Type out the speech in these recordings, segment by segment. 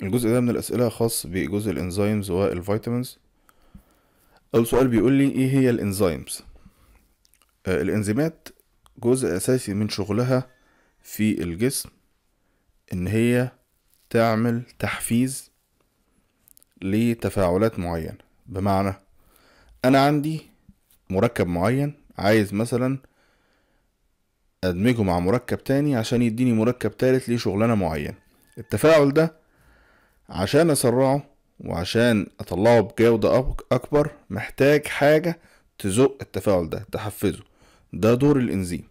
الجزء ده من الأسئلة خاص بجزء الإنزيمز والفيتامينز أول سؤال بيقول لي إيه هي الإنزيمز آه الإنزيمات جزء أساسي من شغلها في الجسم إن هي تعمل تحفيز لتفاعلات معينة بمعنى أنا عندي مركب معين عايز مثلا أدمجه مع مركب تاني عشان يديني مركب تالت ليه شغلانة معينة التفاعل ده عشان أسرعه وعشان أطلعه بجودة أك- أكبر محتاج حاجة تزق التفاعل ده تحفزه ده دور الإنزيم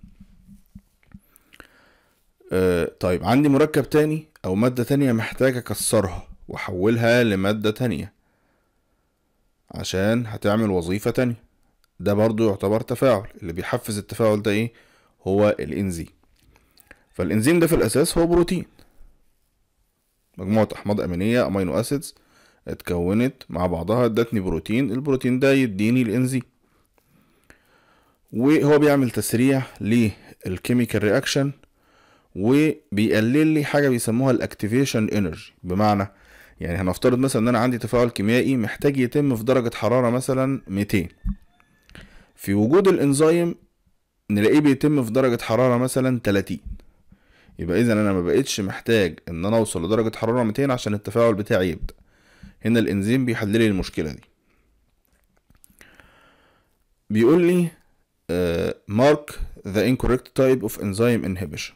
آه طيب عندي مركب تاني أو مادة تانية محتاج أكسرها وأحولها لمادة تانية عشان هتعمل وظيفة تانية ده برضو يعتبر تفاعل اللي بيحفز التفاعل ده ايه هو الانزيم فالانزيم ده في الاساس هو بروتين مجموعة احماض امينية امينو اسيدز اتكونت مع بعضها ادتني بروتين البروتين ده يديني الانزيم وهو بيعمل تسريع للكيميكال رياكشن وبيقلل لي حاجه بيسموها الاكتيفيشن انرجي بمعنى يعني هنفترض مثلا ان انا عندي تفاعل كيميائي محتاج يتم في درجه حراره مثلا 200 في وجود الانزيم نلاقيه بيتم في درجه حراره مثلا 30 يبقى اذا انا ما بقتش محتاج ان انا اوصل لدرجه حراره 200 عشان التفاعل بتاعي يبدا هنا الانزيم بيحل لي المشكله دي بيقول لي مارك ذا incorrect type of enzyme inhibition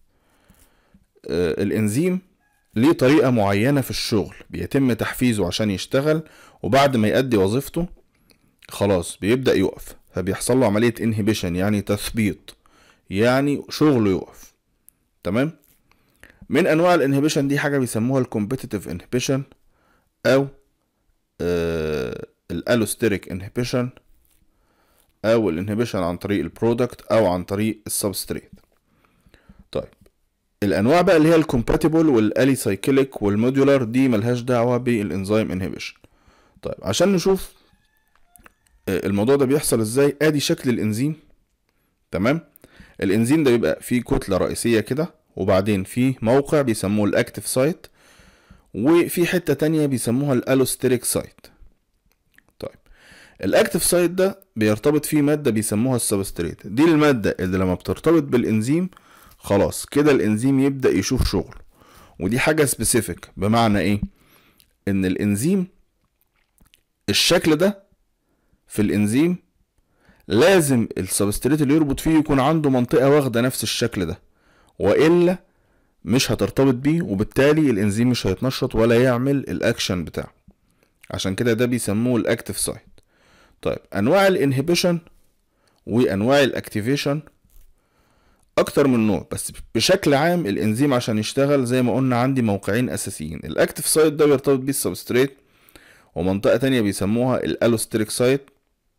آه، الانزيم ليه طريقة معينة في الشغل بيتم تحفيزه عشان يشتغل وبعد ما يأدي وظيفته خلاص بيبدأ يقف فبيحصل له عملية انهبيشن يعني تثبيط يعني شغله يقف تمام من انواع الانهبيشن دي حاجة بيسموها الكومبيتيتيف انهبيشن او آه الالوستيريك انهبيشن او الانهبيشن عن طريق البرودكت او عن طريق السبستريت طيب الانواع بقى اللي هي الكومباتيبل والالي سايكليك والمودولار دي ملهاش دعوه بالانزيم انهبيشن طيب عشان نشوف آه، الموضوع ده بيحصل ازاي ادي شكل الانزيم تمام الانزيم ده بيبقى فيه كتله رئيسيه كده وبعدين فيه موقع بيسموه الاكتيف سايت وفي حته تانية بيسموها الالوستيريك سايت طيب الاكتيف سايت ده بيرتبط فيه ماده بيسموها السبستريت دي الماده اللي لما بترتبط بالانزيم خلاص كده الانزيم يبدا يشوف شغل ودي حاجه سبيسيفيك بمعنى ايه ان الانزيم الشكل ده في الانزيم لازم السبستريت اللي يربط فيه يكون عنده منطقه واخده نفس الشكل ده والا مش هترتبط بيه وبالتالي الانزيم مش هيتنشط ولا يعمل الاكشن بتاعه عشان كده ده بيسموه الاكتيف سايت طيب انواع الانهبيشن وانواع الاكتيفيشن اكتر من نوع بس بشكل عام الانزيم عشان يشتغل زي ما قلنا عندي موقعين اساسيين الاكتيف سايت ده بيرتبط بيه السبستريت ومنطقه تانية بيسموها الالوستريك سايت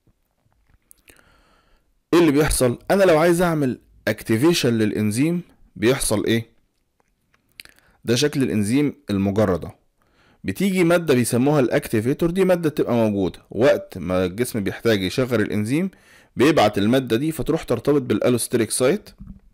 ايه اللي بيحصل انا لو عايز اعمل اكتيفيشن للانزيم بيحصل ايه ده شكل الانزيم المجرد اهو بتيجي مادة بيسموها الاكتيفيتور دي مادة تبقى موجودة وقت ما الجسم بيحتاج يشغل الانزيم بيبعت المادة دي فتروح ترتبط بالالوستريك سايت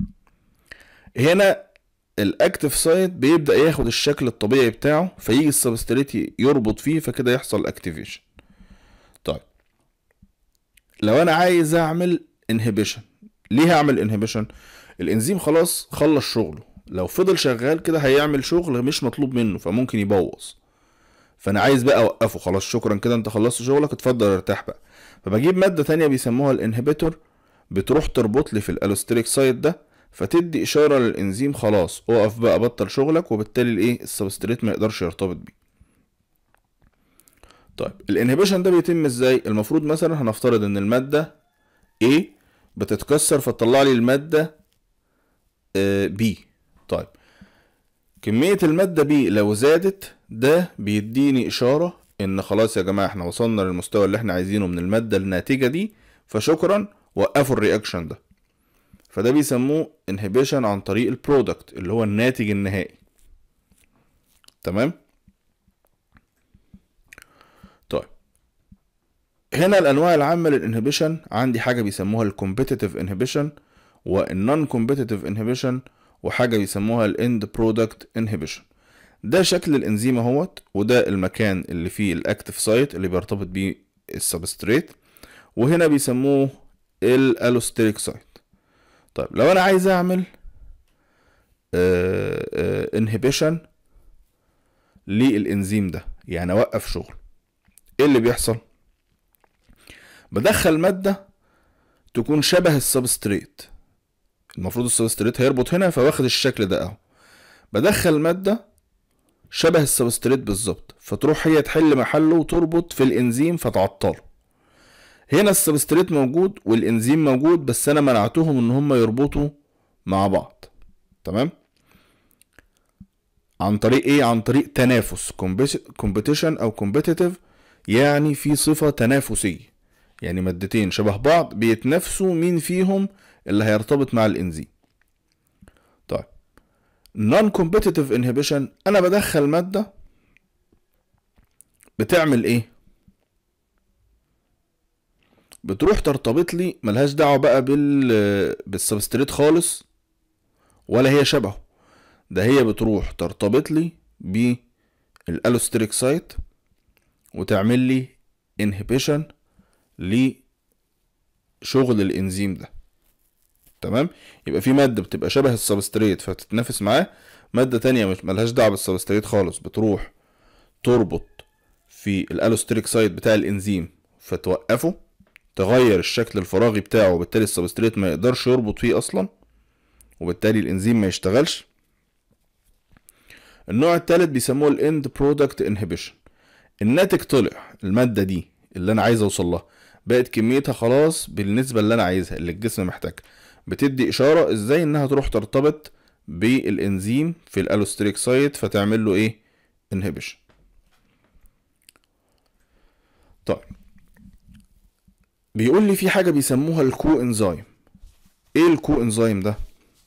هنا الاكتيف سايت بيبدأ ياخد الشكل الطبيعي بتاعه فيجي السبستريت يربط فيه فكده يحصل اكتيفيشن طيب لو انا عايز اعمل انهبيشن ليه هعمل انهبيشن الانزيم خلاص خلص شغله لو فضل شغال كده هيعمل شغل مش مطلوب منه فممكن يبوظ فانا عايز بقى اوقفه خلاص شكرا كده انت خلصت شغلك اتفضل ارتاح بقى فبجيب ماده تانية بيسموها الانهبيتور بتروح تربط لي في الالوستريك سايت ده فتدي اشاره للانزيم خلاص اقف بقى بطل شغلك وبالتالي الايه السبستريت ما يقدرش يرتبط بيه طيب الانهبيشن ده بيتم ازاي المفروض مثلا هنفترض ان الماده A بتتكسر فتطلع لي الماده آه، B طيب كمية المادة B لو زادت ده بيديني إشارة إن خلاص يا جماعة احنا وصلنا للمستوى اللي احنا عايزينه من المادة الناتجة دي فشكرا وقفوا الرياكشن ده فده بيسموه انهبيشن عن طريق البرودكت اللي هو الناتج النهائي تمام طيب هنا الانواع العامه للانهبيشن عندي حاجه بيسموها الكومبيتيتيف انهبيشن والنون كومبيتيتيف انهبيشن وحاجه بيسموها الاند برودكت انهبيشن ده شكل الانزيم اهوت وده المكان اللي فيه الاكتف سايت اللي بيرتبط بيه السبستريت وهنا بيسموه الالوستيريك سايت طيب لو انا عايز اعمل انهبيشن للانزيم ده يعني اوقف شغل ايه اللي بيحصل بدخل ماده تكون شبه السبستريت المفروض السبستريت هيربط هنا فواخد الشكل ده اهو بدخل ماده شبه السبستريت بالظبط فتروح هي تحل محله وتربط في الانزيم فتعطله هنا السبستريت موجود والانزيم موجود بس انا منعتهم ان هم يربطوا مع بعض تمام عن طريق ايه عن طريق تنافس كومبيتيشن او كومبيتيتيف يعني في صفة تنافسية يعني مادتين شبه بعض بيتنافسوا مين فيهم اللي هيرتبط مع الانزيم طيب non competitive inhibition انا بدخل مادة بتعمل ايه بتروح ترتبط لي ملهاش دعوة بقى بال بالسبستريت خالص ولا هي شبهه ده هي بتروح ترتبط لي بالالوستريك سايت وتعمل لي انهبيشن لشغل الانزيم ده تمام يبقى في ماده بتبقى شبه السبستريت فتتنافس معاه ماده تانية مش ملهاش دعوه بالسبستريت خالص بتروح تربط في الالوستريك سايت بتاع الانزيم فتوقفه تغير الشكل الفراغي بتاعه وبالتالي السبستريت ما يقدرش يربط فيه اصلا وبالتالي الانزيم ما يشتغلش النوع الثالث بيسموه الاند برودكت انهبيشن الناتج طلع الماده دي اللي انا عايز اوصل لها بقت كميتها خلاص بالنسبه اللي انا عايزها اللي الجسم محتاجها بتدي اشاره ازاي انها تروح ترتبط بالانزيم في الالوستريك سايت فتعمل له ايه انهبيشن طيب بيقول لي في حاجه بيسموها الكو انزيم ايه الكو انزيم ده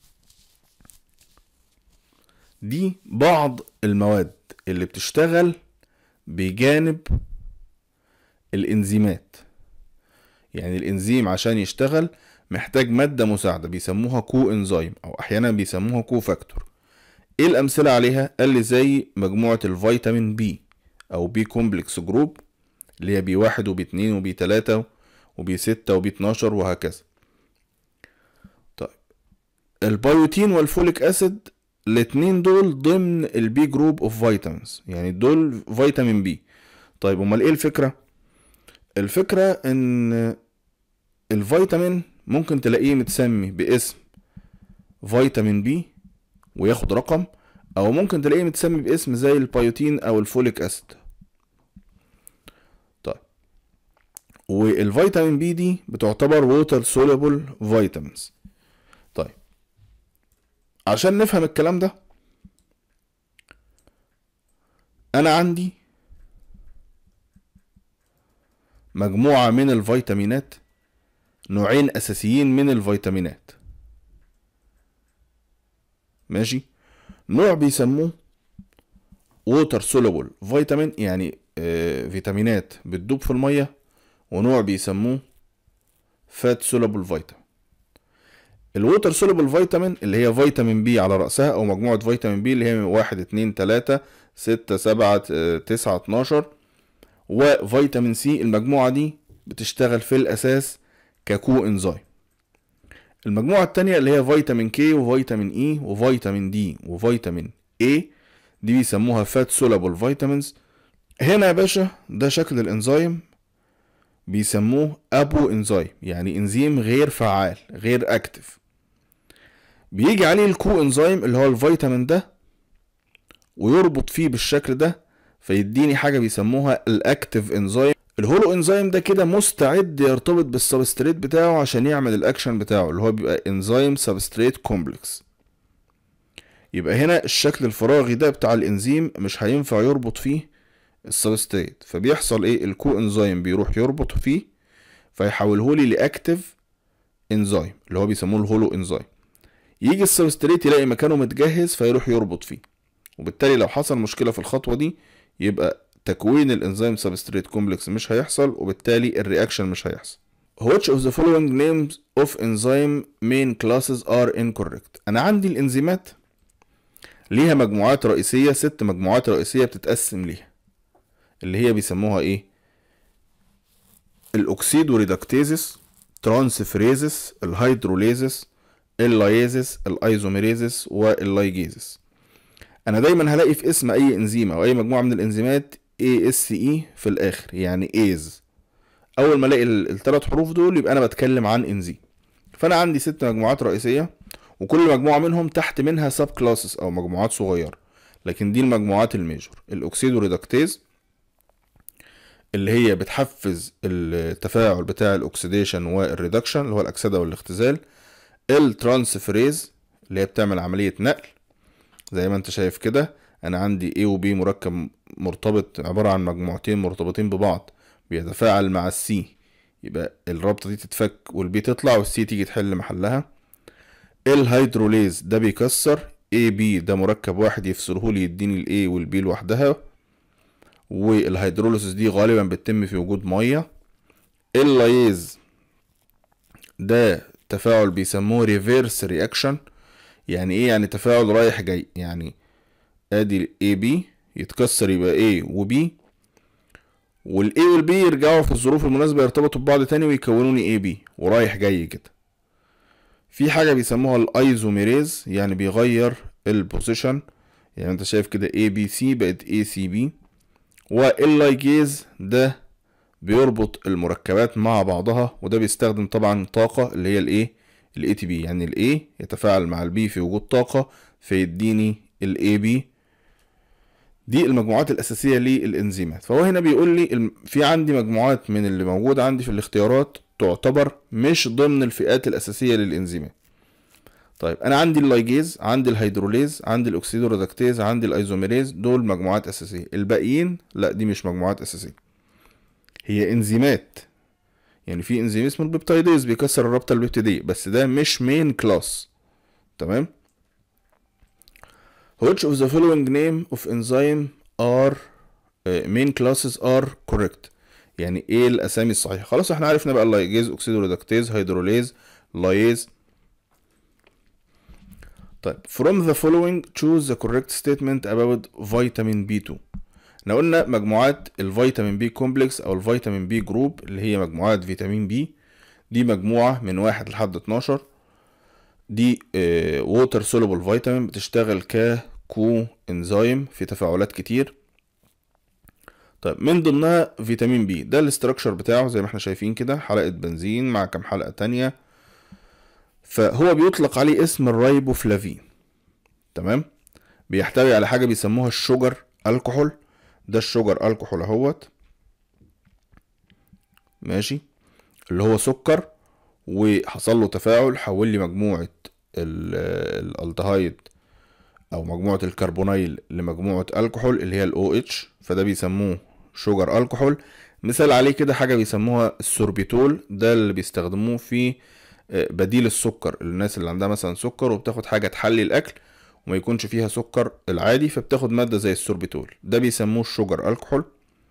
دي بعض المواد اللي بتشتغل بجانب الانزيمات يعني الانزيم عشان يشتغل محتاج مادة مساعدة بيسموها كو انزيم او احيانا بيسموها كو فاكتور ايه الامثلة عليها قال لي زي مجموعة الفيتامين بي او بي كومبلكس جروب اللي هي بي واحد وبي اتنين وبي تلاتة وبي ستة وبي اتناشر وهكذا طيب البيوتين والفوليك اسيد الاتنين دول ضمن البي جروب اوف فيتامينز يعني دول فيتامين بي طيب امال ايه الفكره الفكره ان الفيتامين ممكن تلاقيه متسمي باسم فيتامين بي وياخد رقم او ممكن تلاقيه متسمي باسم زي البيوتين او الفوليك اسيد طيب والفيتامين بي دي بتعتبر ووتر سوليبل فيتامينز طيب عشان نفهم الكلام ده انا عندي مجموعة من الفيتامينات نوعين اساسيين من الفيتامينات ماشي نوع بيسموه ووتر سولوبل فيتامين يعني آه فيتامينات بتدوب في المية ونوع بيسموه فات سولوبل فيتامين الووتر سولوبل فيتامين اللي هي فيتامين بي على رأسها أو مجموعة فيتامين بي اللي هي واحد اتنين تلاتة ستة سبعة تسعة اتناشر وفيتامين سي المجموعة دي بتشتغل في الأساس ككو انزيم المجموعة التانية اللي هي فيتامين كي وفيتامين اي وفيتامين دي وفيتامين اي دي بيسموها فات سولابل فيتامينز هنا يا باشا ده شكل الانزيم بيسموه ابو انزيم يعني انزيم غير فعال غير اكتف بيجي عليه الكو انزيم اللي هو الفيتامين ده ويربط فيه بالشكل ده فيديني حاجه بيسموها الاكتف انزيم الهولو انزيم ده كده مستعد يرتبط بالسبستريت بتاعه عشان يعمل الاكشن بتاعه اللي هو بيبقى انزيم سبستريت كومبلكس يبقى هنا الشكل الفراغي ده بتاع الانزيم مش هينفع يربط فيه السبستريت فبيحصل ايه الكو انزيم بيروح يربط فيه فيحوله لي لاكتف انزيم اللي هو بيسموه الهولو انزيم يجي السبستريت يلاقي مكانه متجهز فيروح يربط فيه وبالتالي لو حصل مشكله في الخطوه دي يبقى تكوين الانزيم سبستريت كومبلكس مش هيحصل وبالتالي الرياكشن مش هيحصل which of the following names of enzyme main classes are incorrect انا عندي الانزيمات ليها مجموعات رئيسية ست مجموعات رئيسية بتتقسم ليها اللي هي بيسموها ايه الاكسيدو ريدكتيزس ترانسفريزس الهيدروليزس اللايزس الايزوميريزس واللايجيزس انا دايما هلاقي في اسم اي انزيم او اي مجموعه من الانزيمات اي اس اي في الاخر يعني ايز اول ما الاقي الثلاث حروف دول يبقى انا بتكلم عن انزيم فانا عندي ست مجموعات رئيسيه وكل مجموعه منهم تحت منها سب كلاسز او مجموعات صغيره لكن دي المجموعات الميجور الاكسيدو ريدكتيز اللي هي بتحفز التفاعل بتاع الاكسيديشن والريدكشن اللي هو الاكسده والاختزال الترانسفريز اللي هي بتعمل عمليه نقل زي ما انت شايف كده انا عندي A و B مركب مرتبط عبارة عن مجموعتين مرتبطين ببعض بيتفاعل مع السي يبقى الرابطة دي تتفك والبي تطلع والسي تيجي تحل محلها الهيدروليز ده بيكسر اي بي ده مركب واحد يفصله لي يديني الاي والبي لوحدها والهيدروليسيس دي غالبا بتتم في وجود ميه اللايز ده تفاعل بيسموه ريفيرس رياكشن يعني ايه يعني تفاعل رايح جاي يعني ادي اي بي يتكسر يبقى A و B وال A وال B يرجعوا في الظروف المناسبة يرتبطوا ببعض تاني ويكونوني A B ورايح جاي كده في حاجة بيسموها الايزوميريز يعني بيغير البوزيشن يعني انت شايف كده A B C بقت A C B واللايجيز ده بيربط المركبات مع بعضها وده بيستخدم طبعا طاقة اللي هي الايه الاي تي بي يعني الاي يتفاعل مع البي في وجود طاقة فيديني الاي بي دي المجموعات الأساسية للإنزيمات فهو هنا بيقول لي في عندي مجموعات من اللي موجودة عندي في الاختيارات تعتبر مش ضمن الفئات الأساسية للإنزيمات طيب أنا عندي اللايجيز عندي الهيدروليز عندي الأكسيدورودكتيز عندي الأيزوميريز دول مجموعات أساسية الباقيين لا دي مش مجموعات أساسية هي إنزيمات يعني في إنزيم اسمه البيبتايديز بيكسر الرابطة البيبتيدية بس ده مش مين كلاس تمام Which of the following name of enzyme are uh, main classes are correct يعني ايه الاسامي الصحيحه خلاص احنا عرفنا بقى اللايجيز اوكسيدوريدكتيز هيدروليز لايز طيب from the following choose the correct statement about vitamin B2 احنا قلنا مجموعات الفيتامين بي كومبلكس او الفيتامين بي جروب اللي هي مجموعات فيتامين بي دي مجموعة من واحد لحد 12 دي ووتر سولوبل فيتامين بتشتغل ككو انزيم في تفاعلات كتير طيب من ضمنها فيتامين بي ده الاستراكشر بتاعه زي ما احنا شايفين كده حلقة بنزين مع كام حلقة تانية فهو بيطلق عليه اسم الرايبوفلافين تمام بيحتوي على حاجة بيسموها الشجر الكحول ده الشجر الكحول اهوت ماشي اللي هو سكر وحصل له تفاعل حول لي مجموعة الالدهايد او مجموعة الكربونيل لمجموعة الكحول اللي هي الاو اتش فده بيسموه شجر الكحول مثال عليه كده حاجة بيسموها السوربيتول ده اللي بيستخدموه في بديل السكر الناس اللي عندها مثلا سكر وبتاخد حاجة تحلي الاكل وما يكونش فيها سكر العادي فبتاخد مادة زي السوربيتول ده بيسموه الشجر الكحول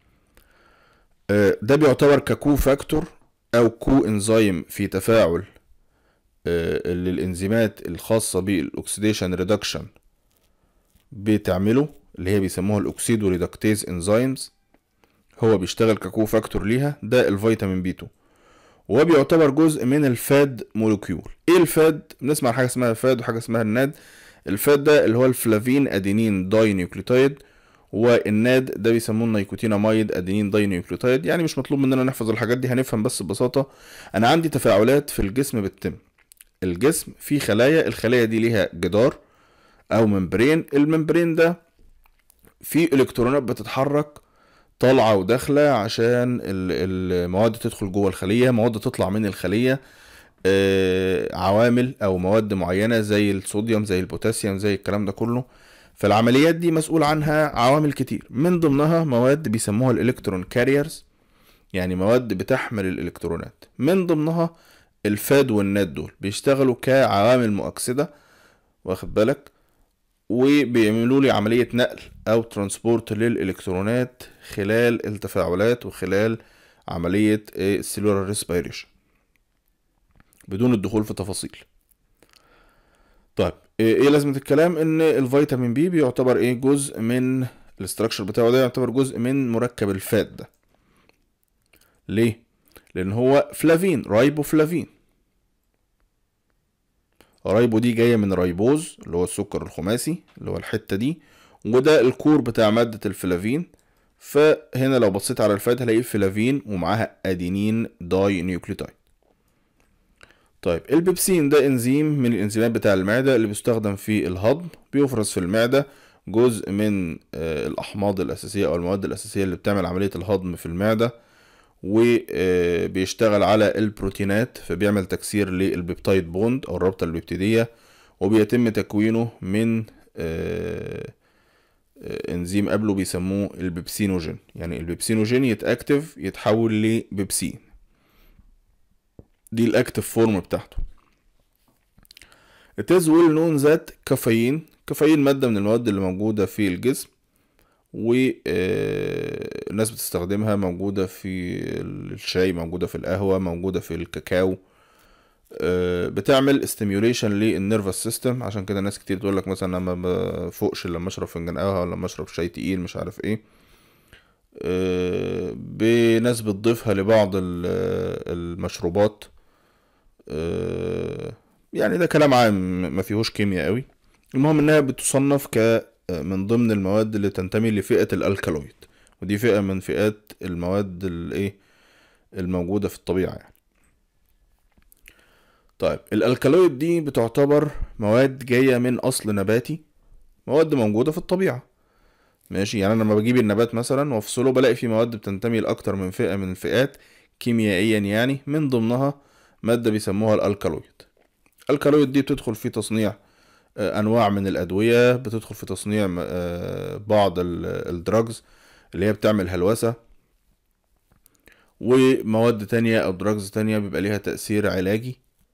ده بيعتبر ككو فاكتور او كو انزيم في تفاعل اللي الانزيمات الخاصة بالاكسيديشن ريدكشن بتعمله اللي هي بيسموها الاكسيدو ريدكتيز انزيمز هو بيشتغل ككو فاكتور ليها ده الفيتامين بي 2 وهو بيعتبر جزء من الفاد مولكيول ايه الفاد بنسمع حاجه اسمها فاد وحاجه اسمها الناد الفاد ده اللي هو الفلافين ادينين داي نيوكليوتايد والناد ده بيسموه النيكوتيناميد ادينين داي نيوكليوتايد يعني مش مطلوب مننا نحفظ الحاجات دي هنفهم بس ببساطه انا عندي تفاعلات في الجسم بتتم الجسم فيه خلايا الخلايا دي ليها جدار او ممبرين الممبرين ده فيه الكترونات بتتحرك طالعه وداخله عشان المواد تدخل جوه الخليه مواد تطلع من الخليه عوامل او مواد معينه زي الصوديوم زي البوتاسيوم زي الكلام ده كله فالعمليات دي مسؤول عنها عوامل كتير من ضمنها مواد بيسموها الالكترون كاريرز يعني مواد بتحمل الالكترونات من ضمنها الفاد والناد دول بيشتغلوا كعوامل مؤكسده واخد بالك وبيعملوا لي عملية نقل أو ترانسبورت للإلكترونات خلال التفاعلات وخلال عملية السيلولار ريسبيريشن بدون الدخول في تفاصيل طيب ايه إيه لازمة الكلام ان الفيتامين بي بيعتبر ايه جزء من الاستراكشر بتاعه ده يعتبر جزء من مركب الفات ده ليه لان هو فلافين رايبوفلافين رايبو دي جاية من رايبوز اللي هو السكر الخماسي اللي هو الحتة دي وده الكور بتاع مادة الفلافين فهنا لو بصيت على الفات هلاقي فلافين ومعاها ادينين داي نيوكليوتايد طيب البيبسين ده انزيم من الانزيمات بتاع المعدة اللي بيستخدم في الهضم بيفرز في المعدة جزء من آه، الأحماض الأساسية أو المواد الأساسية اللي بتعمل عملية الهضم في المعدة وبيشتغل على البروتينات فبيعمل تكسير للبيبتايد بوند أو الرابطة البيبتيدية وبيتم تكوينه من آه، آه، انزيم قبله بيسموه البيبسينوجين يعني البيبسينوجين يتاكتف يتحول لبيبسين دي الاكتف فورم بتاعته It is well known that كافيين كافيين مادة من المواد اللي موجودة في الجسم والناس بتستخدمها موجودة في الشاي موجودة في القهوة موجودة في الكاكاو آه، بتعمل stimulation للنيرفس سيستم عشان كده ناس كتير تقول لك مثلا انا ما بفوقش إلا لما اشرب فنجان قهوه ولا لما اشرب شاي تقيل مش عارف ايه آه، بناس بتضيفها لبعض ال- المشروبات آه، يعني ده كلام عام ما فيهوش كيمياء قوي المهم انها بتصنف ك من ضمن المواد اللي تنتمي لفئة الالكالويد ودي فئة من فئات المواد الايه الموجودة في الطبيعة يعني طيب الالكالويد دي بتعتبر مواد جاية من اصل نباتي مواد موجودة في الطبيعة ماشي يعني انا لما بجيب النبات مثلا وافصله بلاقي فيه مواد بتنتمي لاكتر من فئة من الفئات كيميائيا يعني من ضمنها مادة بيسموها الالكالويد الالكالويد دي بتدخل في تصنيع آه، انواع من الادوية بتدخل في تصنيع م- آه، بعض الدراجز اللي هي بتعمل هلوسة ومواد تانية او دراجز تانية بيبقى ليها تأثير علاجي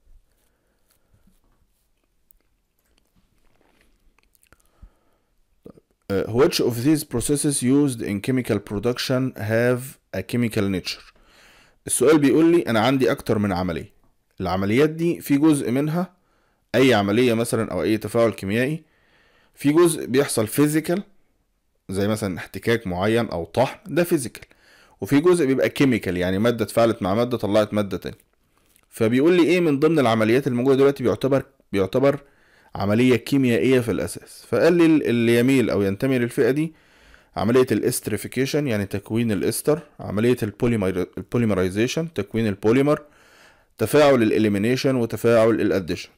Uh, which of these processes used in chemical production have a chemical nature السؤال بيقول لي انا عندي اكتر من عملية العمليات دي في جزء منها اي عملية مثلا او اي تفاعل كيميائي في جزء بيحصل فيزيكال زي مثلا احتكاك معين او طحن ده فيزيكال وفي جزء بيبقى كيميكال يعني مادة اتفاعلت مع مادة طلعت مادة تانية فبيقول لي ايه من ضمن العمليات الموجودة دلوقتي بيعتبر بيعتبر عملية كيميائية في الأساس فقال لي اللي يميل أو ينتمي للفئة دي عملية الاستريفيكيشن يعني تكوين الاستر عملية البوليمر البوليمرايزيشن تكوين البوليمر تفاعل الإليمينيشن وتفاعل الأديشن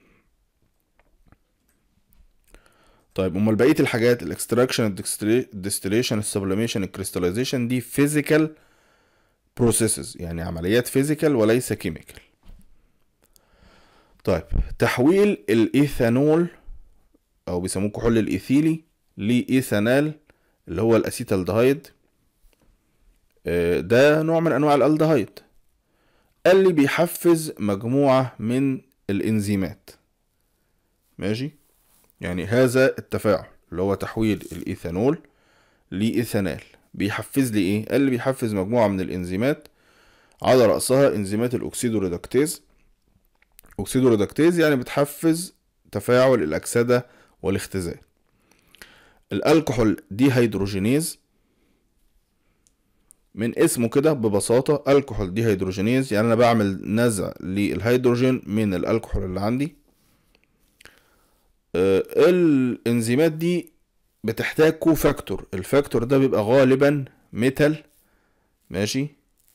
طيب امال بقيه الحاجات الاكستراكشن الديستليشن السبليميشن الكريستاليزيشن دي فيزيكال بروسيسز يعني عمليات فيزيكال وليس كيميكال طيب تحويل الايثانول او بيسموه كحول الايثيلي لايثانال اللي هو الاسيتالدهايد آه، ده نوع من انواع الالدهايد قال لي بيحفز مجموعه من الانزيمات ماشي يعني هذا التفاعل اللي هو تحويل الايثانول لايثانال بيحفز لي ايه قال لي بيحفز مجموعه من الانزيمات على راسها انزيمات الاكسيدوريدكتيز اوكسيدوريدكتيز يعني بتحفز تفاعل الاكسده والاختزال الالكحول دي هيدروجينيز من اسمه كده ببساطة الكحول دي هيدروجينيز يعني انا بعمل نزع للهيدروجين من الالكحول اللي عندي آه، الانزيمات دي بتحتاج كو فاكتور الفاكتور ده بيبقى غالبا ميتال ماشي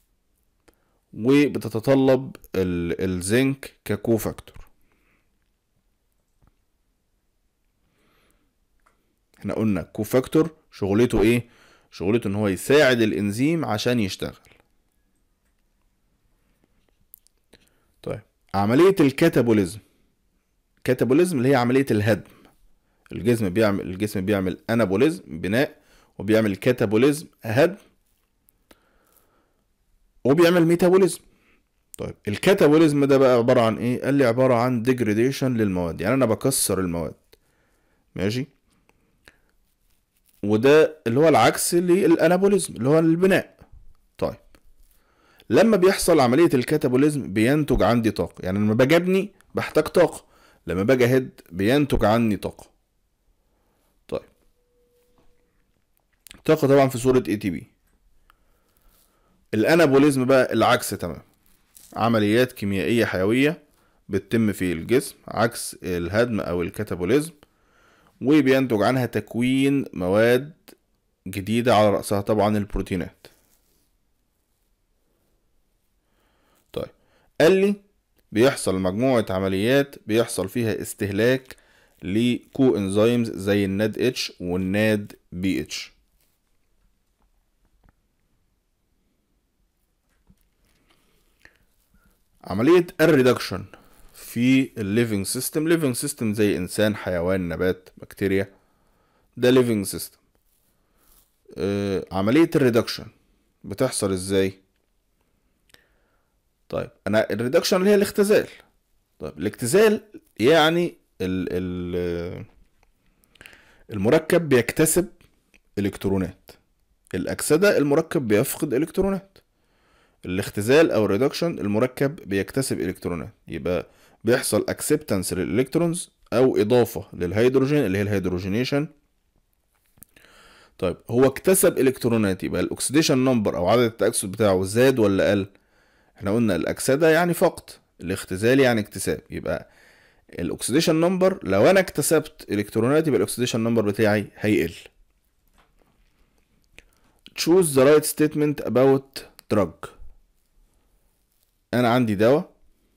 وبتتطلب ال- الزنك ككو فاكتور احنا قلنا كو فاكتور شغلته ايه شغلته ان هو يساعد الانزيم عشان يشتغل طيب عملية الكاتابوليزم كاتابوليزم اللي هي عملية الهدم الجسم بيعمل الجسم بيعمل انابوليزم بناء وبيعمل كاتابوليزم هدم وبيعمل ميتابوليزم طيب الكاتابوليزم ده بقى عبارة عن ايه قال لي عبارة عن ديجريديشن للمواد يعني انا بكسر المواد ماشي وده اللي هو العكس للانابوليزم اللي هو البناء طيب لما بيحصل عملية الكاتابوليزم بينتج عندي طاقة يعني لما باجي ابني بحتاج طاقة لما باجي اهد بينتج عني طاقة طيب طاقة طبعا في صورة اي تي بي الانابوليزم بقى العكس تمام عمليات كيميائية حيوية بتتم في الجسم عكس الهدم او الكاتابوليزم وبينتج عنها تكوين مواد جديدة على رأسها طبعا البروتينات طيب قال لي بيحصل مجموعة عمليات بيحصل فيها استهلاك لكو انزيمز زي الناد اتش والناد بي اتش عملية الريدكشن في الليفينج سيستم ليفينج سيستم زي انسان حيوان نبات بكتيريا ده ليفينج سيستم عملية الريدكشن بتحصل ازاي طيب انا الريدكشن اللي هي الاختزال طيب الاختزال يعني ال ال المركب بيكتسب الكترونات الاكسده المركب بيفقد الكترونات الاختزال او الريدكشن المركب بيكتسب الكترونات يبقى بيحصل اكسبتنس للالكترونز او اضافه للهيدروجين اللي هي الهيدروجينيشن طيب هو اكتسب الكترونات يبقى الاكسيديشن نمبر او عدد التاكسد بتاعه زاد ولا قل احنا قلنا الاكسده يعني فقد الاختزال يعني اكتساب يبقى الاكسيديشن نمبر لو انا اكتسبت الكترونات يبقى الاكسيديشن نمبر بتاعي هيقل choose the right statement about drug انا عندي دواء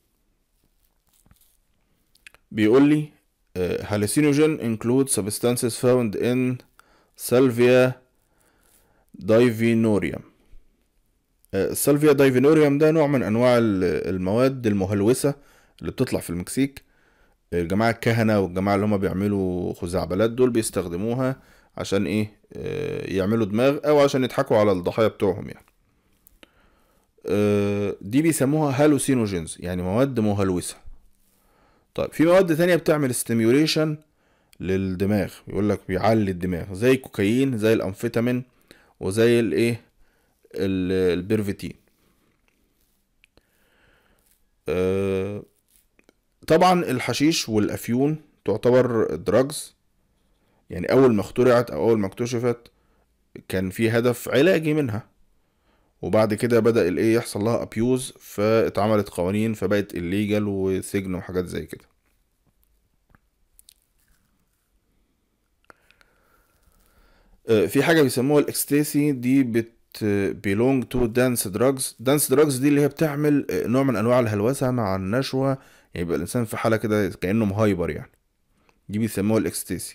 بيقول لي uh, hallucinogen include substances found in salvia divinorum السالفيا دايفينوريوم ده نوع من انواع المواد المهلوسه اللي بتطلع في المكسيك الجماعه الكهنه والجماعه اللي هم بيعملوا خزعبلات دول بيستخدموها عشان ايه يعملوا دماغ او عشان يضحكوا على الضحايا بتوعهم يعني دي بيسموها هالوسينوجينز يعني مواد مهلوسه طيب في مواد تانية بتعمل ستيميوليشن للدماغ يقول لك بيعلي الدماغ زي الكوكايين زي الامفيتامين وزي الايه البيرفيتين أه طبعا الحشيش والافيون تعتبر دراجز يعني اول ما اخترعت او اول ما اكتشفت كان في هدف علاجي منها وبعد كده بدا الايه يحصل لها ابيوز فاتعملت قوانين فبقت الليجال وسجن وحاجات زي كده أه في حاجه بيسموها الاكستاسي دي بت belong to dance drugs dance drugs دي اللي هي بتعمل نوع من انواع الهلوسه مع النشوه يعني يبقى الانسان في حاله كده كانه مهايبر يعني دي بيسموها الاكستاسي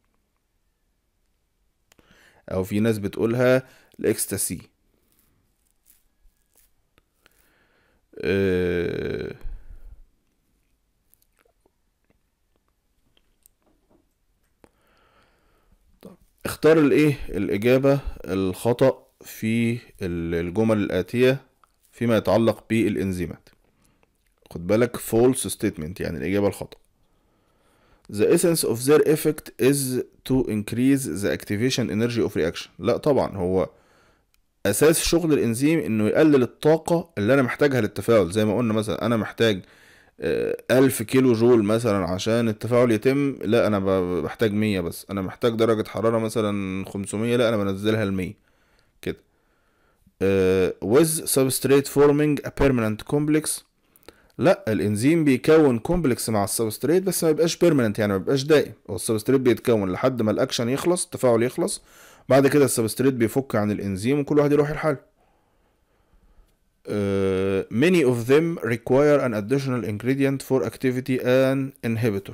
او في ناس بتقولها الاكستاسي أه اختار الايه الاجابه الخطأ في الجمل الآتية فيما يتعلق بالإنزيمات خد بالك false statement يعني الإجابة الخطأ The essence of their effect is to increase the activation energy of reaction لا طبعا هو أساس شغل الإنزيم إنه يقلل الطاقة اللي أنا محتاجها للتفاعل زي ما قلنا مثلا أنا محتاج ألف كيلو جول مثلا عشان التفاعل يتم لا أنا بحتاج مية بس أنا محتاج درجة حرارة مثلا خمسمية لا أنا بنزلها لمية كده uh, with substrate forming a permanent complex لا الانزيم بيكون كومبلكس مع السبستريت بس ما يبقاش بيرمننت يعني ما يبقاش دائم هو السبستريت بيتكون لحد ما الاكشن يخلص التفاعل يخلص بعد كده السبستريت بيفك عن الانزيم وكل واحد يروح لحاله uh, many of them require an additional ingredient for activity and inhibitor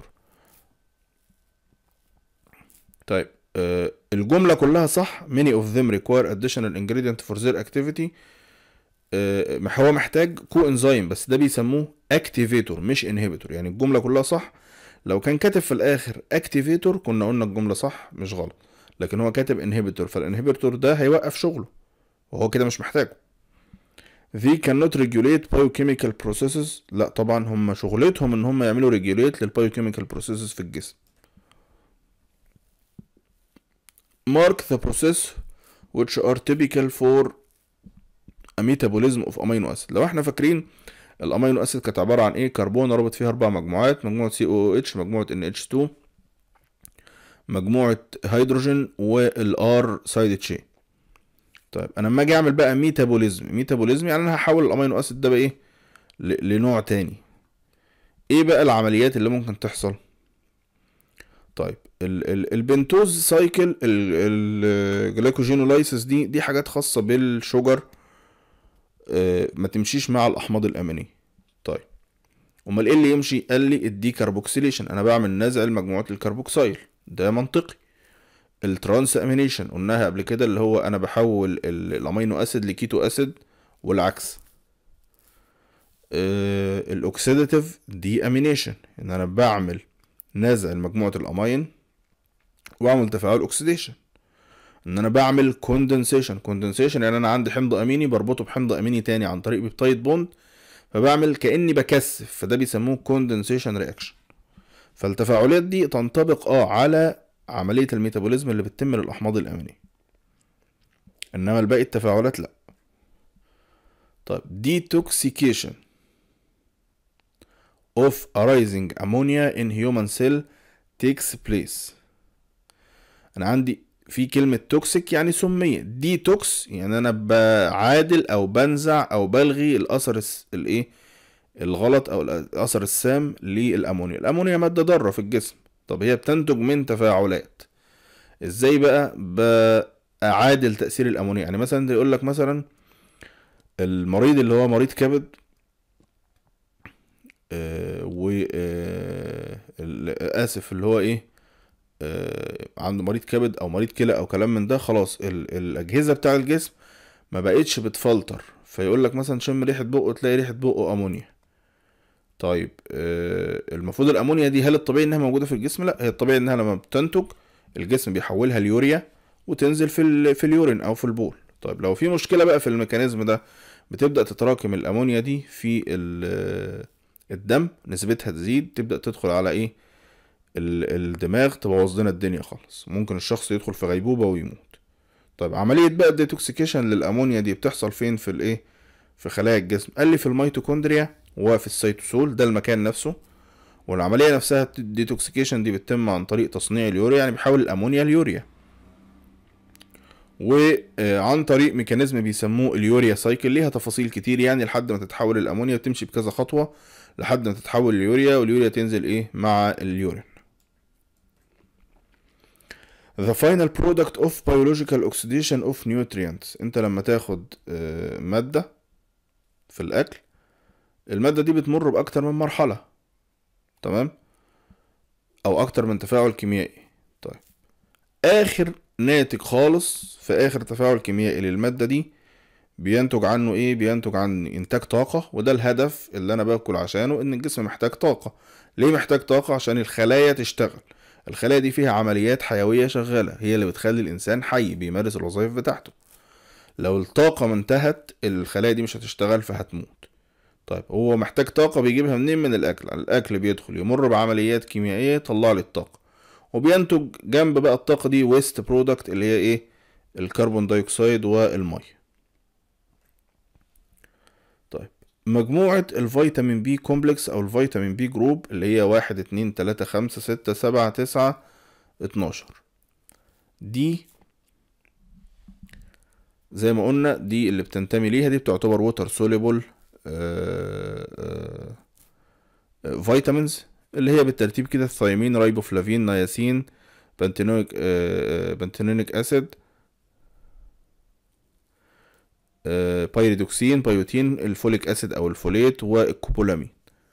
طيب uh, الجملة كلها صح many of them require additional ingredient for their activity uh, هو محتاج كو انزيم بس ده بيسموه activator مش inhibitor يعني الجملة كلها صح لو كان كاتب في الاخر activator كنا قلنا الجملة صح مش غلط لكن هو كاتب inhibitor فالانهبيتور ده هيوقف شغله وهو كده مش محتاجه they cannot regulate biochemical processes لا طبعا هم شغلتهم ان هم يعملوا regulate للبايوكيميكال processes في الجسم mark the process which are typical for a metabolism of amino acid لو احنا فاكرين الامينو اسيد كانت عباره عن ايه كربون رابط فيها اربع مجموعات مجموعه سي او اتش مجموعه ان اتش 2 مجموعه هيدروجين والار سايد تشين طيب انا لما اجي اعمل بقى ميتابوليزم ميتابوليزم يعني انا هحول الامينو اسيد ده بايه لنوع تاني ايه بقى العمليات اللي ممكن تحصل طيب ال ال البنتوز سايكل الجلايكوجينولايسيس دي دي حاجات خاصه بالشجر آه ما تمشيش مع الاحماض الامينيه طيب امال ايه اللي يمشي قال لي الديكربوكسيليشن انا بعمل نزع المجموعات الكربوكسيل ده منطقي الترانس امينيشن قلناها قبل كده اللي هو انا بحول الامينو اسيد لكيتو اسيد والعكس آه الاوكسيداتيف دي امينيشن ان انا بعمل نازع مجموعة الامين واعمل تفاعل اوكسيديشن ان انا بعمل كوندنسيشن كوندنسيشن يعني انا عندي حمض اميني بربطه بحمض اميني تاني عن طريق بيبتايد بوند فبعمل كاني بكثف فده بيسموه كوندنسيشن رياكشن فالتفاعلات دي تنطبق اه على عملية الميتابوليزم اللي بتتم للأحماض الأمينية إنما الباقي التفاعلات لأ طيب detoxification of arising ammonia in human cell takes place أنا عندي في كلمة توكسيك يعني سمية ديتوكس يعني أنا بعادل أو بنزع أو بلغي الأثر الإيه الغلط أو الأثر السام للأمونيا الأمونيا مادة ضارة في الجسم طب هي بتنتج من تفاعلات ازاي بقى بأعادل تأثير الأمونيا يعني مثلا يقول لك مثلا المريض اللي هو مريض كبد آه و آه آسف اللي هو ايه آه عنده مريض كبد او مريض كلى او كلام من ده خلاص ال الأجهزة بتاع الجسم ما بقتش بتفلتر فيقول لك مثلا شم ريحة بقه تلاقي ريحة بقه أمونيا طيب آه المفروض الامونيا دي هل الطبيعي انها موجوده في الجسم لا هي الطبيعي انها لما بتنتج الجسم بيحولها ليوريا وتنزل في في اليورين او في البول طيب لو في مشكله بقى في الميكانيزم ده بتبدا تتراكم الامونيا دي في الدم نسبتها تزيد تبدا تدخل على ايه الدماغ تبوظ لنا الدنيا خالص ممكن الشخص يدخل في غيبوبه ويموت طيب عمليه بقى الديتوكسيكيشن للامونيا دي بتحصل فين في الايه في خلايا الجسم قال لي في الميتوكوندريا وفي السيتوسول ده المكان نفسه والعمليه نفسها الديتوكسيكيشن دي بتتم عن طريق تصنيع اليوريا يعني بيحول الامونيا ليوريا وعن طريق ميكانيزم بيسموه اليوريا سايكل ليها تفاصيل كتير يعني لحد ما تتحول الامونيا وتمشي بكذا خطوه لحد ما تتحول اليوريا واليوريا تنزل ايه مع اليورين The final product of biological oxidation of nutrients انت لما تاخد مادة في الاكل المادة دي بتمر بأكتر من مرحلة تمام أو أكتر من تفاعل كيميائي طيب آخر ناتج خالص في آخر تفاعل كيميائي للمادة دي بينتج عنه إيه بينتج عن إنتاج طاقة وده الهدف اللي أنا باكل عشانه إن الجسم محتاج طاقة ليه محتاج طاقة عشان الخلايا تشتغل الخلايا دي فيها عمليات حيوية شغالة هي اللي بتخلي الإنسان حي بيمارس الوظائف بتاعته لو الطاقة ما انتهت الخلايا دي مش هتشتغل فهتموت طيب هو محتاج طاقة بيجيبها منين من الأكل الأكل بيدخل يمر بعمليات كيميائية يطلع لي الطاقة وبينتج جنب بقى الطاقة دي ويست برودكت اللي هي ايه الكربون دايوكسيد والمية طيب مجموعة الفيتامين بي كومبلكس أو الفيتامين بي جروب اللي هي واحد اتنين تلاتة خمسة ستة سبعة تسعة اتناشر دي زي ما قلنا دي اللي بتنتمي ليها دي بتعتبر ووتر سوليبل فيتامينز اللي هي بالترتيب كده الثيامين رايبوفلافين نياسين بنتينويك بنتينونيك اسيد بايريدوكسين بايوتين الفوليك اسيد او الفوليت والكوبولامين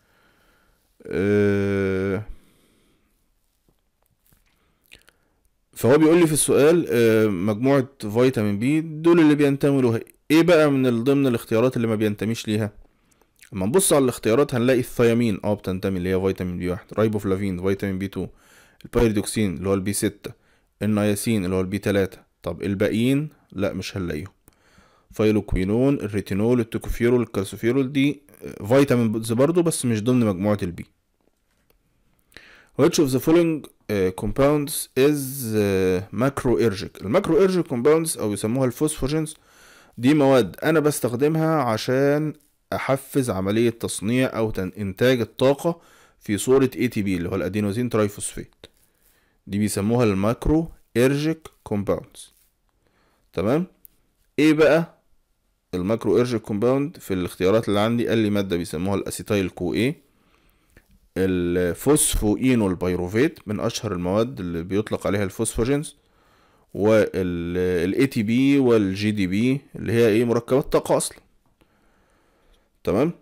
فهو بيقول لي في السؤال مجموعة فيتامين بي دول اللي بينتموا له ايه بقى من ضمن الاختيارات اللي ما بينتميش ليها لما نبص على الاختيارات هنلاقي الثيامين اه بتنتمي اللي هي فيتامين بي واحد رايبوفلافين فيتامين بي 2 البايريدوكسين اللي هو البي 6 النياسين اللي هو البي 3 طب الباقيين لا مش هنلاقيهم فايلوكوينون الريتينول التوكوفيرول الكالسوفيرول دي فيتامينز برضو بس مش ضمن مجموعة البي which of the following uh, compounds is uh, macroergic الماكروergic compounds او يسموها الفوسفوجينز دي مواد انا بستخدمها عشان احفز عملية تصنيع او تن- انتاج الطاقة في صورة ATP اللي هو الادينوزين ترايفوسفيت دي بيسموها الماكرو ايرجيك كومباوندز تمام ايه بقى الماكرو ايرجيك كومباوند في الاختيارات اللي عندي قال لي مادة بيسموها الاسيتايل كو ايه الفوسفوينول بايروفيت من اشهر المواد اللي بيطلق عليها الفوسفوجينز والاي تي بي والجي دي بي اللي هي ايه مركبات طاقة اصلا تمام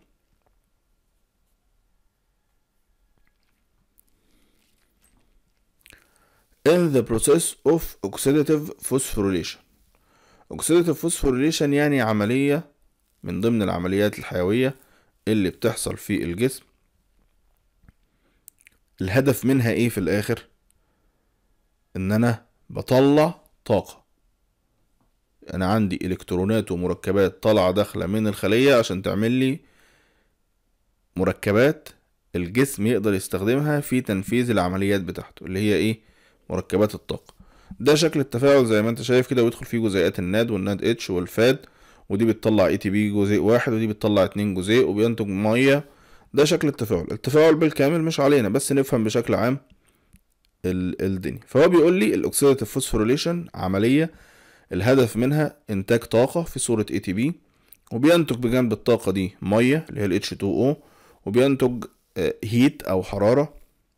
in the process of oxidative phosphorylation oxidative phosphorylation يعني عملية من ضمن العمليات الحيوية اللي بتحصل في الجسم الهدف منها ايه في الاخر ان انا بطلع طاقة انا عندي الكترونات ومركبات طالعة داخلة من الخلية عشان تعمل لي مركبات الجسم يقدر يستخدمها في تنفيذ العمليات بتاعته اللي هي ايه مركبات الطاقة ده شكل التفاعل زي ما انت شايف كده ويدخل فيه جزيئات الناد والناد اتش والفاد ودي بتطلع اي تي بي جزيء واحد ودي بتطلع اتنين جزيء وبينتج ميه ده شكل التفاعل التفاعل بالكامل مش علينا بس نفهم بشكل عام ال- الدنيا فهو بيقول لي الاكسيداتيف فوسفوريليشن عمليه الهدف منها انتاج طاقه في صوره اي تي بي وبينتج بجانب الطاقه دي ميه اللي هي ال H2O وبينتج هيت او حراره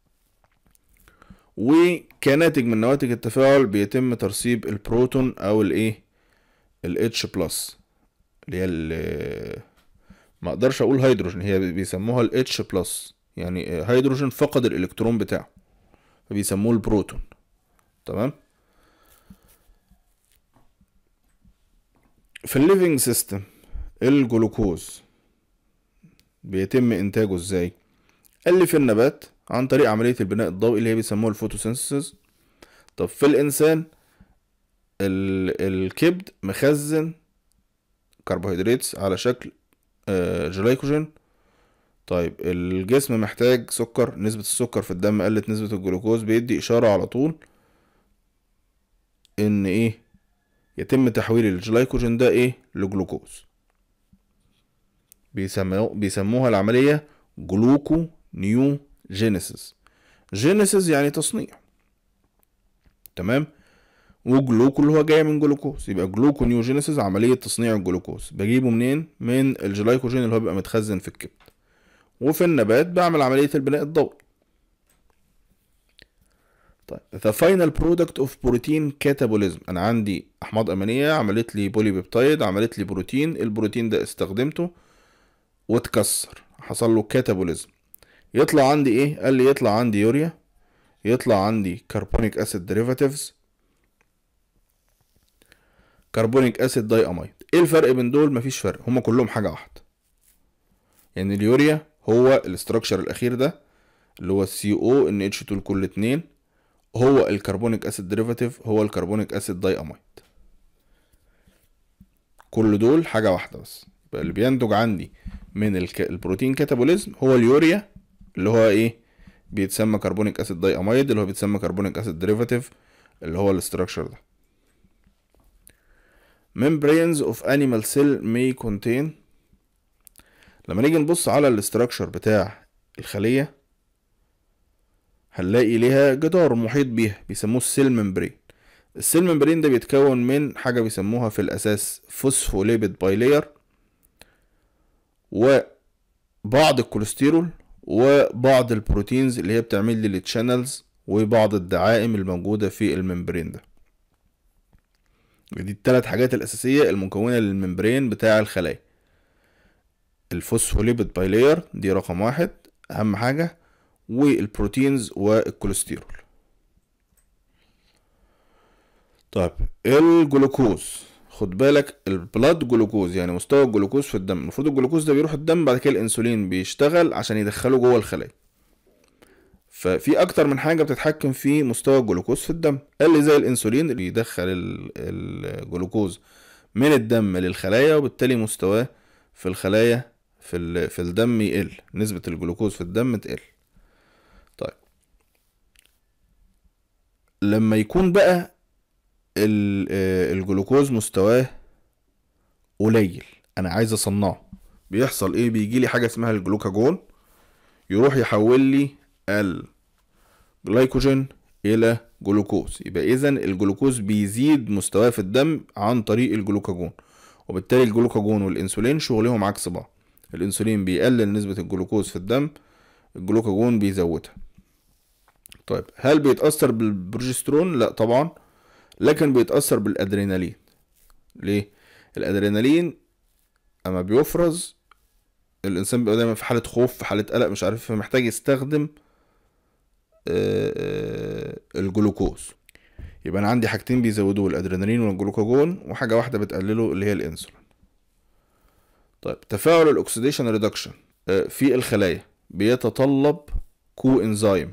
وكناتج من نواتج التفاعل بيتم ترسيب البروتون او الايه ال H بلس اللي هي ال- ما اقدرش اقول هيدروجين هي بيسموها ال H بلس يعني هيدروجين فقد الالكترون بتاعه فبيسموه البروتون تمام في الليفينج سيستم الجلوكوز بيتم انتاجه ازاي قال لي في النبات عن طريق عملية البناء الضوئي اللي هي بيسموها الفوتوسينثيسيس طب في الانسان ال- الكبد مخزن كربوهيدرات على شكل آه، جلايكوجين طيب الجسم محتاج سكر نسبة السكر في الدم قلت نسبة الجلوكوز بيدي إشارة على طول إن إيه يتم تحويل الجلايكوجين ده إيه لجلوكوز بيسموه بيسموها العملية جلوكو نيو جينيسيس جينيسيس يعني تصنيع تمام وجلوكو اللي هو جاي من جلوكوز يبقى جلوكو نيو جينيسيس عملية تصنيع الجلوكوز بجيبه منين من الجلايكوجين اللي هو بيبقى متخزن في الكبد وفي النبات بعمل عملية البناء الضوئي طيب the final product of protein catabolism انا عندي احماض امينيه عملت لي بولي بيبتايد عملت لي بروتين البروتين ده استخدمته واتكسر حصل له كاتابوليزم يطلع عندي ايه قال لي يطلع عندي يوريا يطلع عندي كربونيك اسيد ديريفاتيفز كربونيك اسيد داي امايد ايه الفرق بين دول مفيش فرق هما كلهم حاجه واحده يعني اليوريا هو الاستراكشر الاخير ده اللي هو السي او ان اتش 2 لكل اتنين هو الكربونيك اسيد ديريفاتيف هو الكربونيك اسيد داي امايد كل دول حاجه واحده بس يبقى اللي بينتج عندي من الك... البروتين كاتابوليزم هو اليوريا اللي هو ايه بيتسمى كربونيك اسيد داي امايد اللي هو بيتسمى كربونيك اسيد ديريفاتيف اللي هو الاستراكشر ده membranes of animal cell may contain لما نيجي نبص على الاستراكشر بتاع الخلية هنلاقي ليها جدار محيط بيها بيسموه السيل ممبرين السيل ممبرين ده بيتكون من حاجة بيسموها في الأساس فوسفوليبيد بايلير وبعض الكوليسترول وبعض البروتينز اللي هي بتعمل لي التشانلز وبعض الدعائم الموجودة في الممبرين ده دي التلات حاجات الأساسية المكونة للممبرين بتاع الخلايا الفوسفوليبيد بايلير دي رقم واحد أهم حاجة والبروتينز والكوليسترول طيب الجلوكوز خد بالك البلاد جلوكوز يعني مستوى الجلوكوز في الدم المفروض الجلوكوز ده بيروح الدم بعد كده الانسولين بيشتغل عشان يدخله جوه الخلايا ففي اكتر من حاجه بتتحكم في مستوى الجلوكوز في الدم قال لي زي الانسولين اللي يدخل ال- الجلوكوز من الدم للخلايا وبالتالي مستواه في الخلايا في ال- في الدم يقل نسبه الجلوكوز في الدم تقل طيب لما يكون بقى ال- آه، الجلوكوز مستواه قليل انا عايز اصنعه بيحصل ايه بيجي لي حاجه اسمها الجلوكاجون يروح يحول لي الجلايكوجين الى جلوكوز يبقى اذا الجلوكوز بيزيد مستواه في الدم عن طريق الجلوكاجون وبالتالي الجلوكاجون والانسولين شغلهم عكس بعض الانسولين بيقلل نسبه الجلوكوز في الدم الجلوكاجون بيزودها طيب هل بيتاثر بالبروجسترون لا طبعا لكن بيتاثر بالادرينالين ليه الادرينالين اما بيفرز الانسان بيبقى دايما في حاله خوف في حاله قلق مش عارف فمحتاج يستخدم آه، آه، الجلوكوز يبقى انا عندي حاجتين بيزودوه الادرينالين والجلوكاجون وحاجه واحده بتقلله اللي هي الانسولين طيب تفاعل الاكسيديشن ريدكشن في الخلايا بيتطلب كو انزيم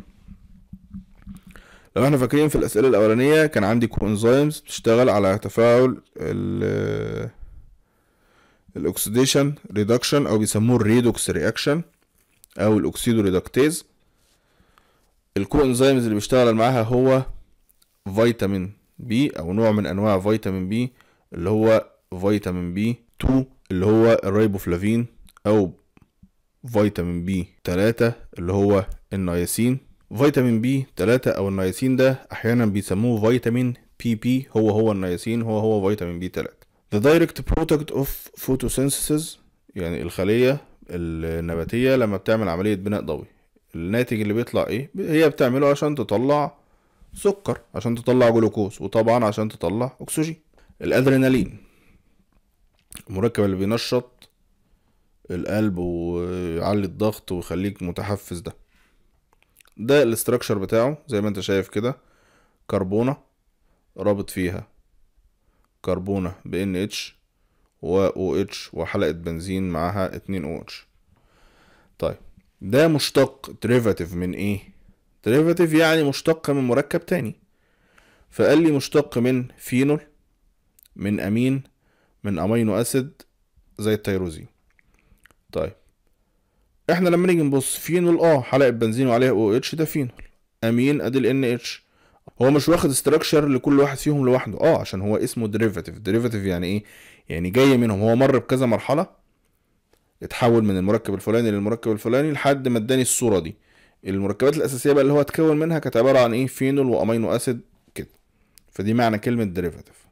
لو احنا فاكرين في الاسئله الاولانيه كان عندي كو انزيمز بتشتغل على تفاعل ال الاكسيديشن ريدكشن او بيسموه الريدوكس رياكشن او الاكسيدو ريدكتيز الكو انزيمز اللي بيشتغل معاها هو فيتامين بي او نوع من انواع فيتامين بي اللي هو فيتامين بي 2 اللي هو الريبوفلافين او فيتامين بي 3 اللي هو النياسين فيتامين بي 3 او النياسين ده احيانا بيسموه فيتامين بي بي هو هو النياسين هو هو فيتامين بي 3 The direct product of photosynthesis يعني الخلية النباتية لما بتعمل عملية بناء ضوئي الناتج اللي بيطلع ايه هي بتعمله عشان تطلع سكر عشان تطلع جلوكوز وطبعا عشان تطلع اكسجين الادرينالين المركب اللي بينشط القلب ويعلي الضغط ويخليك متحفز ده ده الاستراكشر بتاعه زي ما انت شايف كده كربونة رابط فيها كربونة ب NH و OH وحلقة بنزين معاها 2 OH طيب ده مشتق derivative من ايه derivative يعني مشتق من مركب تاني فقال لي مشتق من فينول من امين من امينو اسيد زي التيروزين طيب احنا لما نيجي نبص فينول اه حلقة بنزين وعليها او اتش ده فينول امين ادي الان اتش هو مش واخد استراكشر لكل واحد فيهم لوحده اه عشان هو اسمه ديريفاتيف ديريفاتيف يعني ايه يعني جاي منهم هو مر بكذا مرحله اتحول من المركب الفلاني للمركب الفلاني لحد ما اداني الصوره دي المركبات الاساسيه بقى اللي هو اتكون منها كانت عباره عن ايه فينول وامينو اسيد كده فدي معنى كلمه ديريفاتيف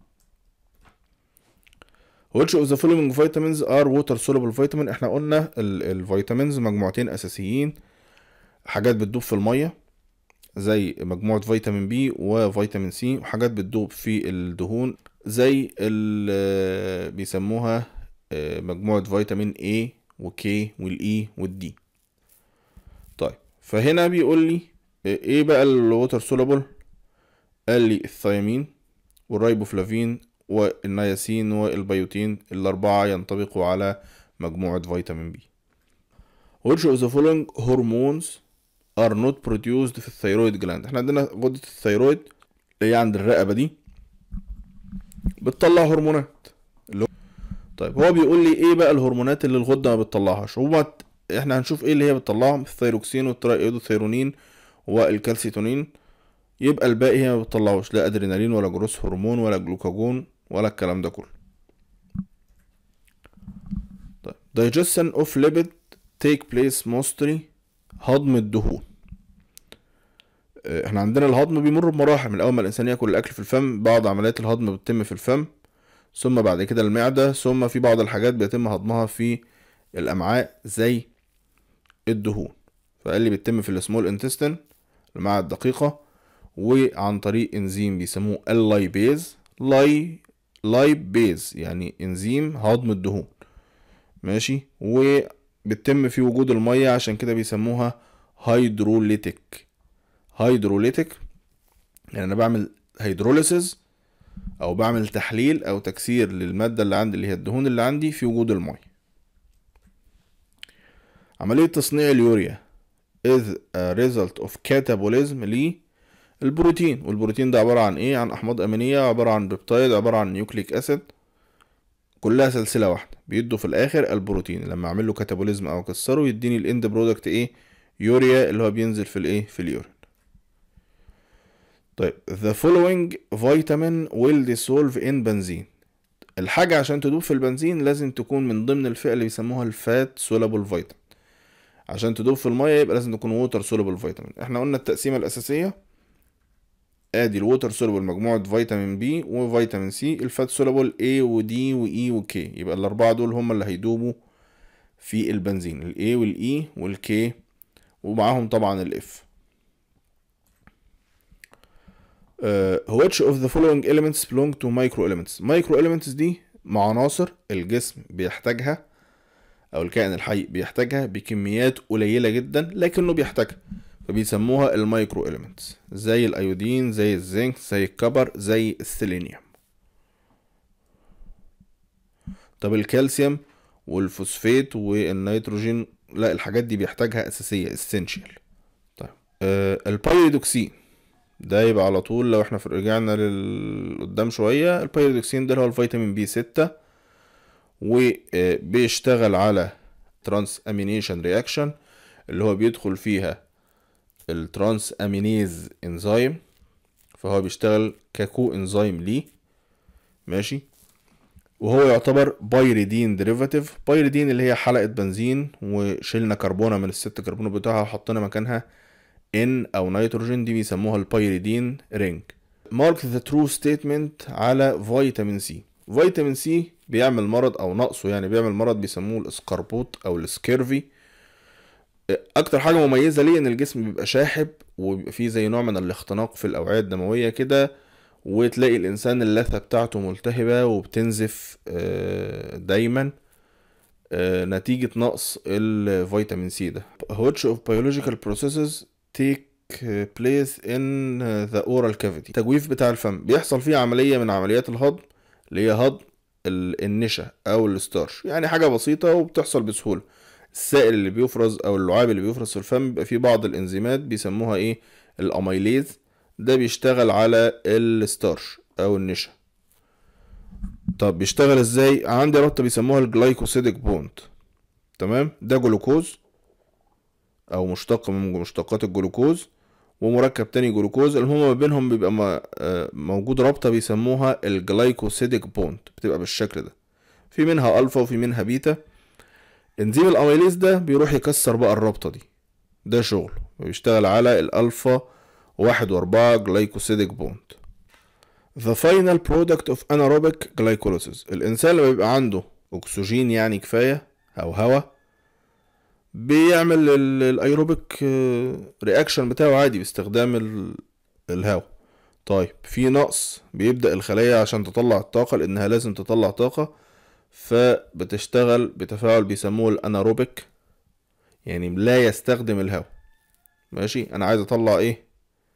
which of the following vitamins are water soluble vitamin احنا قلنا الفيتامينز مجموعتين اساسيين حاجات بتدوب في الميه زي مجموعة فيتامين بي وفيتامين سي وحاجات بتدوب في الدهون زي ال بيسموها مجموعة فيتامين A وكي والإي والدي طيب فهنا بيقول لي ايه بقى الووتر سولوبل قال لي الثيامين والريبوفلافين والنياسين والبيوتين الأربعة ينطبقوا على مجموعة فيتامين بي which of the following hormones are not produced في الثيرويد جلاند احنا عندنا غدة الثيرويد اللي هي عند الرقبة دي بتطلع هرمونات اللي هو طيب هو بيقول لي ايه بقى الهرمونات اللي الغدة ما بتطلعهاش هو احنا هنشوف ايه اللي هي بتطلعهم الثيروكسين والترايودوثيرونين والكالسيتونين يبقى الباقي هي ما بتطلعوش لا ادرينالين ولا جروس هرمون ولا جلوكاجون ولا الكلام ده كله طيب digestion of lipid take place mostly هضم الدهون احنا عندنا الهضم بيمر بمراحل من اول ما الانسان ياكل الاكل في الفم بعض عمليات الهضم بتتم في الفم ثم بعد كده المعدة ثم في بعض الحاجات بيتم هضمها في الامعاء زي الدهون فقال لي بتتم في السمول انتستين المعدة الدقيقة وعن طريق انزيم بيسموه اللايبيز لاي لايبيز يعني انزيم هضم الدهون ماشي وبتتم في وجود المية عشان كده بيسموها هيدروليتيك هيدروليتيك يعني انا بعمل هيدروليسيز او بعمل تحليل او تكسير للمادة اللي عندي اللي هي الدهون اللي عندي في وجود المية عملية تصنيع اليوريا is a result of catabolism للبروتين والبروتين ده عبارة عن ايه عن احماض امينية عبارة عن بيبتايد عبارة عن نيوكليك اسيد كلها سلسلة واحدة بيدوا في الاخر البروتين لما اعمل له كاتابوليزم او اكسره يديني الاند برودكت ايه يوريا اللي هو بينزل في الايه في اليورين طيب the following vitamin will dissolve in benzene الحاجة عشان تدوب في البنزين لازم تكون من ضمن الفئة اللي بيسموها الفات سولابل فيتامين عشان تدوب في المية يبقى لازم تكون ووتر سولابل فيتامين احنا قلنا التقسيمة الأساسية ادي الووتر سولابل مجموعة فيتامين بي وفيتامين سي الفات سولابل A و D و E و K يبقى الأربعة دول هم اللي هيدوبوا في البنزين ال A وال E وال K ومعاهم طبعا ال F uh, which of the following elements belong to micro elements micro elements دي عناصر الجسم بيحتاجها او الكائن الحي بيحتاجها بكميات قليله جدا لكنه بيحتاجها فبيسموها المايكرو اليمنتس زي الايودين زي الزنك زي الكبر زي السيلينيوم طب الكالسيوم والفوسفات والنيتروجين لا الحاجات دي بيحتاجها اساسيه اسينشال طيب آه البايريدوكسين ده يبقى على طول لو احنا رجعنا لقدام شويه البايريدوكسين ده هو الفيتامين بي 6 وبيشتغل على ترانس امينيشن رياكشن اللي هو بيدخل فيها الترانس امينيز انزيم فهو بيشتغل ككو انزيم ليه ماشي وهو يعتبر بايريدين ديريفاتيف بايريدين اللي هي حلقة بنزين وشلنا كربونة من الست كربون بتاعها وحطينا مكانها ان او نيتروجين دي بيسموها البايريدين رينج مارك ذا ترو ستيتمنت على فيتامين سي فيتامين سي بيعمل مرض او نقصه يعني بيعمل مرض بيسموه الاسكربوت او السكيرفي اكتر حاجه مميزه ليه ان الجسم بيبقى شاحب وبيبقى فيه زي نوع من الاختناق في الاوعيه الدمويه كده وتلاقي الانسان اللثه بتاعته ملتهبه وبتنزف دايما نتيجه نقص الفيتامين سي ده which of biological processes take place in the oral cavity التجويف بتاع الفم بيحصل فيه عمليه من عمليات الهضم اللي هي هضم النشا او الستارش يعني حاجه بسيطه وبتحصل بسهوله السائل اللي بيفرز او اللعاب اللي بيفرز في الفم بيبقى فيه بعض الانزيمات بيسموها ايه الاميليز ده بيشتغل على الستارش او النشا طب بيشتغل ازاي عندي رابطه بيسموها الجلايكوسيديك بوند تمام ده جلوكوز او مشتق من مشتقات الجلوكوز ومركب تاني جلوكوز المهم ما بينهم بيبقى موجود رابطه بيسموها الجلايكوسيديك بوند بتبقى بالشكل ده في منها الفا وفي منها بيتا انزيم الاميليز ده بيروح يكسر بقى الرابطه دي ده شغل بيشتغل على الالفا واحد واربعة جلايكوسيديك بوند The final product of anaerobic glycolysis الإنسان لما بيبقى عنده أكسجين يعني كفاية أو هواء بيعمل الايروبيك رياكشن بتاعه عادي باستخدام الهواء طيب في نقص بيبدأ الخلايا عشان تطلع الطاقة لأنها لازم تطلع طاقة فبتشتغل بتفاعل بيسموه الاناروبيك يعني لا يستخدم الهواء ماشي انا عايز اطلع ايه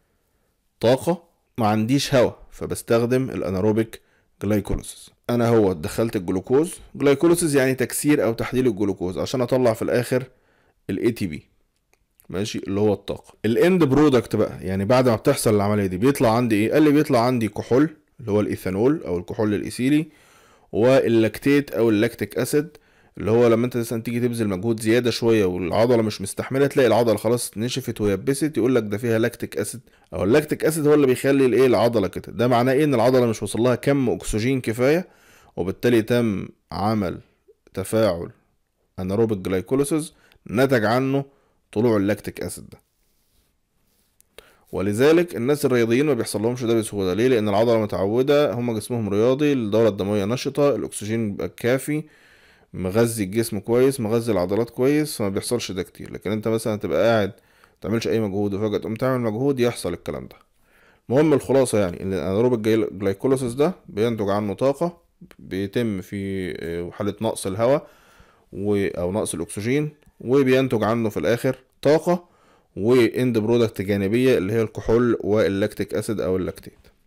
طاقة ما عنديش هواء فبستخدم الاناروبيك جلايكوليسيس انا هو دخلت الجلوكوز جلايكوليسيس يعني تكسير او تحليل الجلوكوز عشان اطلع في الاخر الاي تي بي ماشي اللي هو الطاقة الاند برودكت بقى يعني بعد ما بتحصل العملية دي بيطلع عندي ايه قال لي بيطلع عندي كحول اللي هو الايثانول او الكحول الايثيلي واللاكتيت او اللاكتيك اسيد اللي هو لما انت مثلا تيجي تبذل مجهود زياده شويه والعضله مش مستحمله تلاقي العضله خلاص نشفت ويبست يقول لك ده فيها لاكتيك اسيد او اللاكتيك اسيد هو اللي بيخلي الايه العضله كده ده معناه ايه ان العضله مش وصل لها كم اكسجين كفايه وبالتالي تم عمل تفاعل اناروبيك جلايكوليسيس نتج عنه طلوع اللاكتيك اسيد ده ولذلك الناس الرياضيين ما بيحصل لهمش ده بسهوله ليه لان العضله متعوده هم جسمهم رياضي الدوره الدمويه نشطه الاكسجين بيبقى كافي مغذي الجسم كويس مغذي العضلات كويس فما بيحصلش ده كتير لكن انت مثلا تبقى قاعد متعملش اي مجهود وفجاه تقوم تعمل مجهود يحصل الكلام ده المهم الخلاصه يعني ان الاناروبيك جلايكوليسيس ده بينتج عنه طاقه بيتم في حاله نقص الهواء او نقص الاكسجين وبينتج عنه في الاخر طاقه واند برودكت جانبيه اللي هي الكحول واللاكتيك اسيد او اللاكتيت